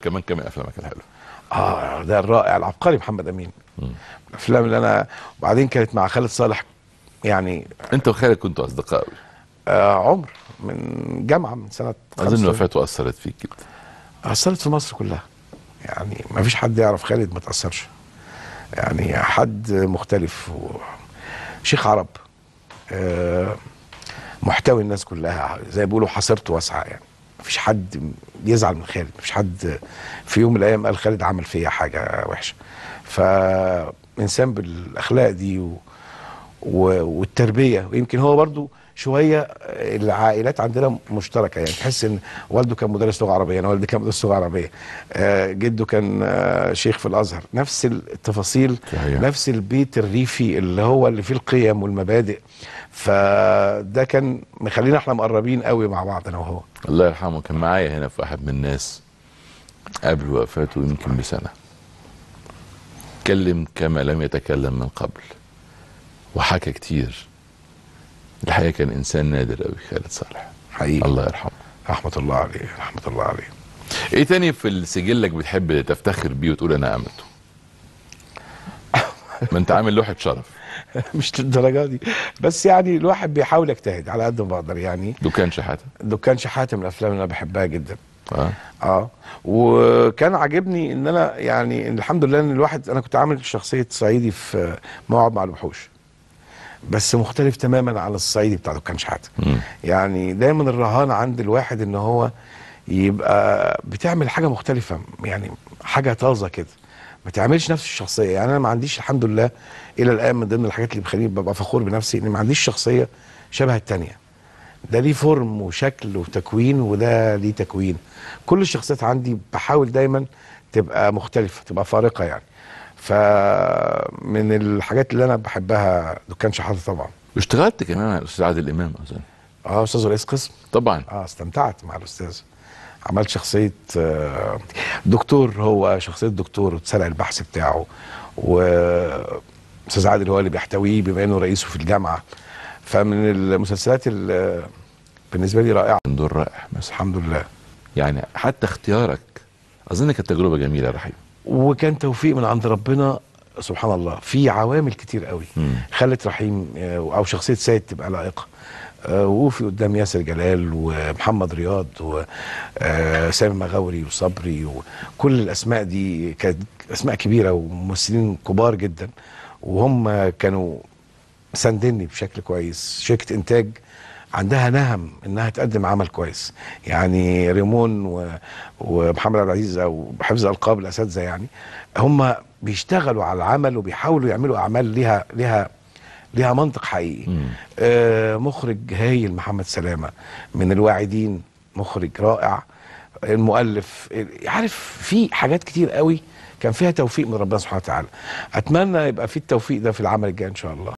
كمان كمان افلامك الحلوه اه ده الرائع العبقري محمد امين الافلام اللي انا وبعدين كانت مع خالد صالح يعني انت وخالد كنتوا اصدقاء قوي آه عمر من جامعه من سنه اظن 75. وفاته اثرت فيك جدا اثرت في مصر كلها يعني ما فيش حد يعرف خالد ما تاثرش يعني حد مختلف و... شيخ عرب آه محتوي الناس كلها زي ما بيقولوا حصرته واسعه يعني ما فيش حد يزعل من خالد ما فيش حد في يوم من الايام قال خالد عمل فيا حاجه وحشه فانسان بالاخلاق دي و... و... والتربيه ويمكن هو برضو شويه العائلات عندنا مشتركه يعني تحس ان والده كان مدرس لغه عربيه انا والدي كان مدرس لغه عربيه آه، جده كان آه، شيخ في الازهر نفس التفاصيل صحيح. نفس البيت الريفي اللي هو اللي فيه القيم والمبادئ فده كان مخلينا احنا مقربين قوي مع بعض انا وهو الله يرحمه كان معايا هنا في واحد من الناس قبل وفاته يمكن بسنه اتكلم كما لم يتكلم من قبل وحكى كتير الحقيقه كان انسان نادر قوي خالد صالح حقيقي الله يرحمه رحمه الله عليه رحمه الله عليه ايه تاني في سجلك بتحب تفتخر بيه وتقول انا عملته ما انت عامل لوحه شرف مش للدرجه دي بس يعني الواحد بيحاول يجتهد على قد ما بقدر يعني دكان شحاته دكان شحاته من الافلام اللي انا بحبها جدا اه اه وكان عاجبني ان انا يعني إن الحمد لله ان الواحد انا كنت عامل شخصيه صعيدي في موعد مع الوحوش بس مختلف تماما عن الصعيدي بتاع دكان شحاته مم. يعني دايما الرهان عند الواحد ان هو يبقى بتعمل حاجه مختلفه يعني حاجه طازه كده ما تعملش نفس الشخصيه يعني انا ما عنديش الحمد لله الى الان من ضمن الحاجات اللي بتخليني ببقى فخور بنفسي ان ما عنديش شخصيه شبه التانيه ده ليه فورم وشكل وتكوين وده ليه تكوين كل الشخصيات عندي بحاول دايما تبقى مختلفه تبقى فارقه يعني فمن الحاجات اللي انا بحبها دكان شحاته طبعا واشتغلت كمان مع الاستاذ عادل امام اظن اه استاذ رئيس قسم طبعا اه استمتعت مع الاستاذ عملت شخصيه آه، دكتور هو شخصيه دكتور واتسرق البحث بتاعه واستاذ عادل هو اللي بيحتويه بما انه رئيسه في الجامعه فمن المسلسلات اللي بالنسبه لي رائعه كان دور رائع بس الحمد لله يعني حتى اختيارك اظن كانت تجربه جميله يا رحيم وكان توفيق من عند ربنا سبحان الله في عوامل كتير قوي مم. خلت رحيم آه، او شخصيه سيد تبقى لائقه آه، وقوفي قدام ياسر جلال ومحمد رياض وسامي مغاوري وصبري وكل الاسماء دي كانت اسماء كبيره وممثلين كبار جدا وهم كانوا ساندني بشكل كويس شركه انتاج عندها نهم انها تقدم عمل كويس يعني ريمون و... ومحمد عبد العزيز او حفظ القاب الاساتذه يعني هم بيشتغلوا على العمل وبيحاولوا يعملوا اعمال ليها ليها ليها منطق حقيقي مم. آه مخرج هايل محمد سلامه من الواعدين مخرج رائع المؤلف عارف في حاجات كتير قوي كان فيها توفيق من ربنا سبحانه وتعالى اتمنى يبقى في التوفيق ده في العمل الجاي ان شاء الله